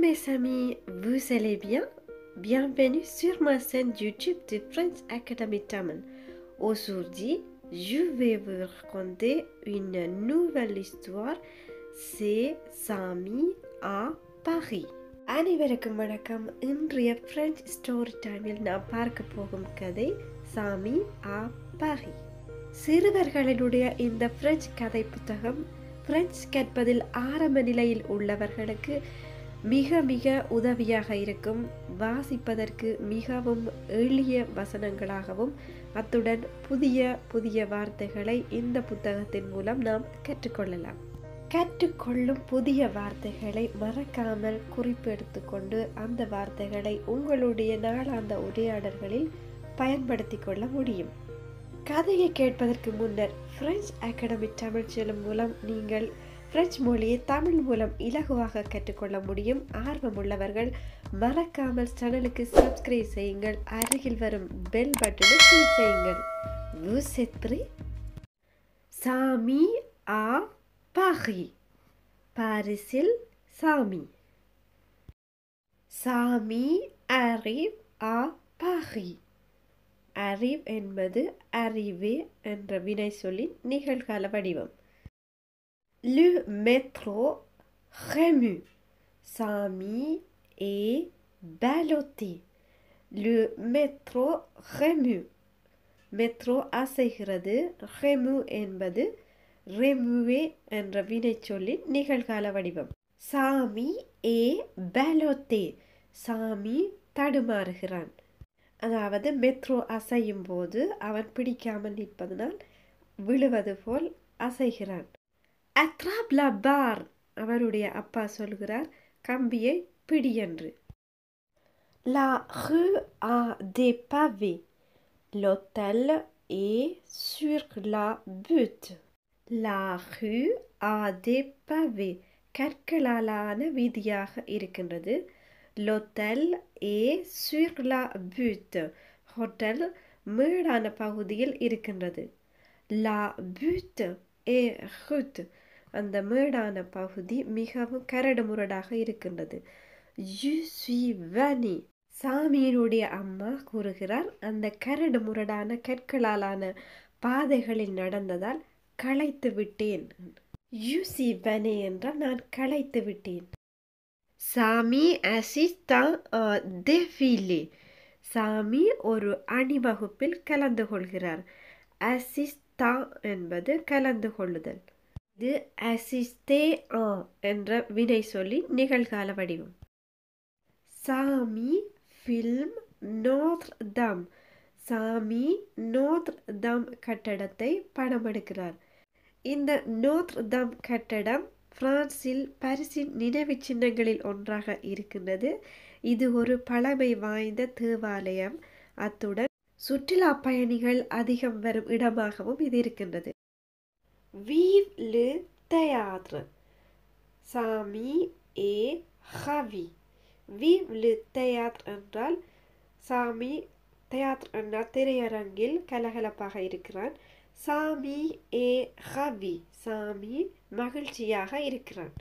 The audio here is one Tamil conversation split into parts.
mes amis, vous allez bien Bienvenue sur ma chaîne YouTube de French Academy Tamil. Aujourd'hui, je vais vous raconter une nouvelle histoire. C'est Sami à Paris. அனைவருக்கும் வணக்கம் இன்றைய பிரெஞ்ச் ஸ்டோரி டைமில் நாம் பார்க்க போகும் கதை சாமி ஆ பாரி சிறுவர்களினுடைய இந்த பிரெஞ்சு கதை புத்தகம் பிரெஞ்சு கற்பதில் ஆரம்ப நிலையில் உள்ளவர்களுக்கு மிக மிக உதவியாக இருக்கும் வாசிப்பதற்கு மிகவும் எளிய வசனங்களாகவும் அத்துடன் புதிய புதிய வார்த்தைகளை இந்த புத்தகத்தின் மூலம் நாம் கற்றுக்கொள்ளலாம் கற்றுக்கொள்ளும் புதிய வார்த்தைகளை மறக்காமல் குறிப்பெடுத்து கொண்டு அந்த வார்த்தைகளை உங்களுடைய நாளாந்த உரையாடல்களில் பயன்படுத்தி கொள்ள முடியும் கதையை கேட்பதற்கு முன்னர் பிரெஞ்சு அகாடமி தமிழ் செல்லும் மூலம் நீங்கள் பிரெஞ்சு மொழியை தமிழ் மூலம் இலகுவாக கற்றுக்கொள்ள முடியும் ஆர்வமுள்ளவர்கள் மறக்காமல் சேனலுக்கு சப்ஸ்கிரைப் செய்யுங்கள் அருகில் வரும் பெல் பட்டனை கிளிக் செய்யுங்கள் Vous êtes prêts? சாமி ஆ பாரி பாரிஸில் சாமி சாமி arrive à Paris arrive என்பது arrivé என்ற வினை சொல்லின் நிகழ்கால வடிவம் Le métro remue. Sami est ballotté. Le métro remue. Metro அசைகிறது ரெமு என்பது ரெமுவே என்ற வினைச்சொல்லின் நிகழ்கால வடிவம் சாமி ஏ பலோத்தே சாமி தடுமாறுகிறான் அதாவது மெட்ரோ அசையும் போது அவன் பிடிக்காமல் நிற்பதனால் விழுவது போல் அசைகிறான் அத்ராப் லா பார் அவருடைய அப்பா சொல்கிறார் கம்பியை பிடி என்று லா ரue a des pavés l'hôtel est sur la butte la rue a des pavés கற்களாலான வீதியாக இருக்கின்றது லொத்தல் ஏ sur la butte ஹோட்டல் மேடான பகுதியில் இருக்கின்றது லா butte ஏ ஹுட் அந்த மேடான பகுதி மிகவும் கரடு முரடாக இருக்கின்றது யு ஸ்வி வனி சாமியினுடைய அம்மா கூறுகிறார் அந்த கரடு முரடான கற்களாலான பாதைகளில் நடந்ததால் களைத்து விட்டேன் யூசி வனே என்றால் நான் களைத்து விட்டேன் சாமி அசிஸ்தான் டெஃபிலே சாமி ஒரு அணிவகுப்பில் கலந்து கொள்கிறார் அசிஸ்தா என்பது கலந்து கொள்ளுதல் இது அசிஸ்டே ஆ என்ற வினை சொல்லி நிகழ்கால வடிவம் சாமி ஃபில்ம் நோத்ர் தம் சாமி நோத்ர் தம் கட்டடத்தை படமெடுக்கிறார் இந்த நோத்ர் தம் கட்டடம் பிரான்சில் பரிசின் நினைவு சின்னங்களில் ஒன்றாக இருக்கின்றது இது ஒரு பழமை வாய்ந்த தேவாலயம் அத்துடன் சுற்றுலா பயணிகள் அதிகம் வரும் இடமாகவும் இது இருக்கின்றது வீவ் லு தயாத்ரு சாமி ஏ ஹவி வீவ் லு தயாத்ர் என்றால் சாமி தயாத்ர் என்றால் திரையரங்கில் கலகலப்பாக இருக்கிறான் சாமி ஏ ஹவி சாமி மகிழ்ச்சியாக இருக்கிறான்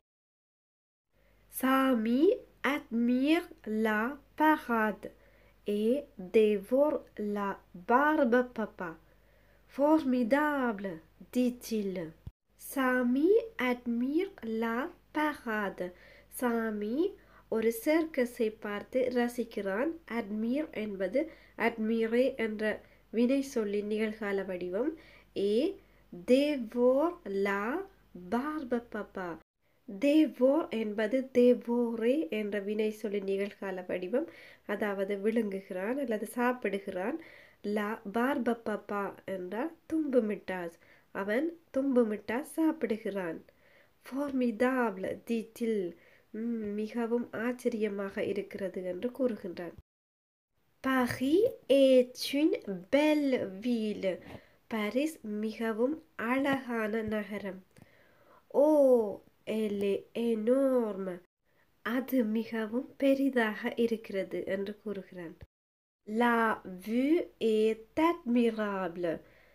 சாமி admire la parade et dévore la barbe papa. Formidable, dit-il. Sami admire la parade. சாமி ஒரு சர்க்கஸை பார்த்து ரசிக்கிறான் அட்மீர் என்பது அட்மீரே என்ற வினை சொல்லி நிகழ்கால வடிவம் ஏ தேவோர் லா பார்ப பப்பா தேவோர் என்பது தேவோரே என்ற வினை சொல்லி நிகழ்கால வடிவம் அதாவது விழுங்குகிறான் அல்லது சாப்பிடுகிறான் லா பார்ப பப்பா என்றால் தும்பு மிட்டாஸ் அவன் தும்பு மிட்டாஸ் சாப்பிடுகிறான் ஃபார்மிதாப்ல தீட்டில் மிகவும் ஆச்சரியமாக இருக்கிறது என்று கூறுகின்றான் பாரி est une belle ville Paris மிகவும் அழகான நகரம் ஓ எலே எனோர்ம அது மிகவும் பெரிதாக இருக்கிறது என்று கூறுகிறான் லா vue est admirable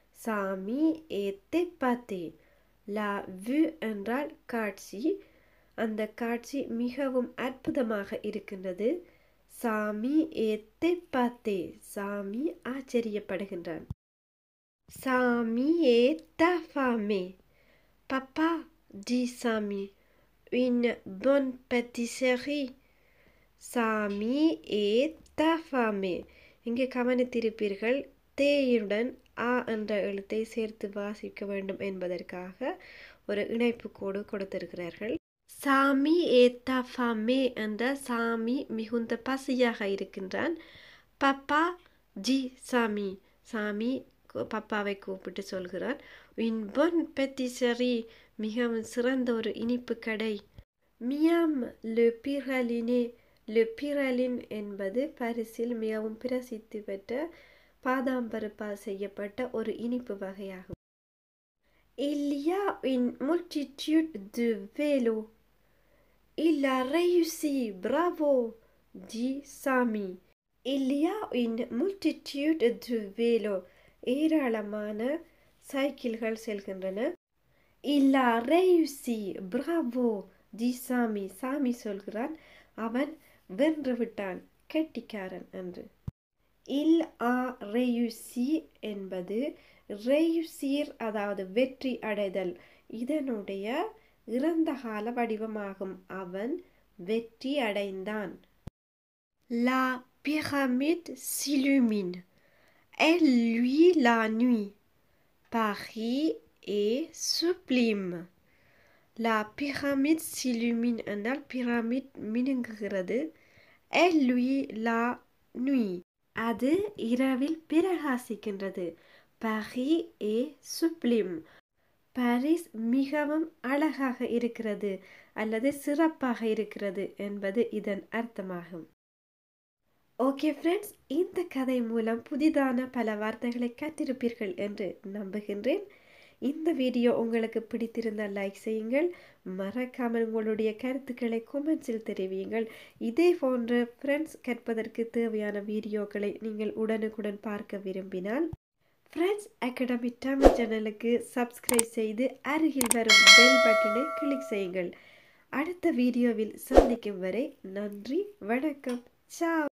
சாமி est épaté லா vue என்றால் காட்சி அந்த காட்சி மிகவும் அற்புதமாக இருக்கின்றது சாமி ஏத்தே பார்த்தே சாமி ஆச்சரியப்படுகின்றான் சாமி ஏ தஃபாமே பப்பா டி சாமி une bonne pâtisserie சாமி ஏ தஃபாமே இங்கே கவனித்திருப்பீர்கள் தேயுடன் ஆ என்ற எழுத்தை சேர்த்து வாசிக்க வேண்டும் என்பதற்காக ஒரு இணைப்பு கோடு கொடுத்திருக்கிறார்கள் சாமி ஏ தஃபாமே என்ற சாமி மிகுந்த பசியாக இருக்கின்றான் பப்பா ஜி சாமி சாமி பப்பாவை கூப்பிட்டு சொல்கிறான் இன் பொன் பெத்திசரி மிகவும் சிறந்த ஒரு இனிப்பு கடை மியாம் லெ பிரலினே லெ பிரலின் என்பது பரிசில் மிகவும் பிரசித்தி பெற்ற பாதாம் பருப்பால் செய்யப்பட்ட ஒரு இனிப்பு வகையாகும் Il y a une multitude de vélos. Il a réussi, bravo, dit Sami. Il y a une multitude de vélos. ஏராளமான சைக்கிள்கள் செல்கின்றன இல்லா ரேயுசி பிராவோ தி சாமி சாமி சொல்கிறான் அவன் வென்று விட்டான் கெட்டிக்காரன் என்று இல் ஆ ரேயுசி என்பது ரேயுசீர் அதாவது வெற்றி அடைதல் இதனுடைய இறந்த கால வடிவமாகும் அவன் வெற்றி அடைந்தான் லா pyramide s'illumine Elle luit la nuit. Paris est sublime. La pyramide s'illumine என்றால் பிரமிட் மினுங்குகிறது Elle luit la nuit. அது இரவில் பிரகாசிக்கின்றது Paris est sublime. பாரிஸ் மிகவும் அழகாக இருக்கிறது அல்லது சிறப்பாக இருக்கிறது என்பது இதன் அர்த்தமாகும் ஓகே ஃப்ரெண்ட்ஸ் இந்த கதை மூலம் புதிதான பல வார்த்தைகளை கற்றிருப்பீர்கள் என்று நம்புகின்றேன் இந்த வீடியோ உங்களுக்கு பிடித்திருந்தால் லைக் செய்யுங்கள் மறக்காமல் உங்களுடைய கருத்துக்களை கொமெண்ட்ஸில் தெரிவியுங்கள் இதே போன்ற ஃப்ரெண்ட்ஸ் கற்பதற்கு தேவையான வீடியோக்களை நீங்கள் உடனுக்குடன் பார்க்க விரும்பினால் ஃப்ரெண்ட்ஸ் அகாடமி தமிழ் சேனலுக்கு சப்ஸ்கிரைப் செய்து அருகில் வரும் பெல் பட்டனை கிளிக் செய்யுங்கள் அடுத்த வீடியோவில் சந்திக்கும் வரை நன்றி வணக்கம் சா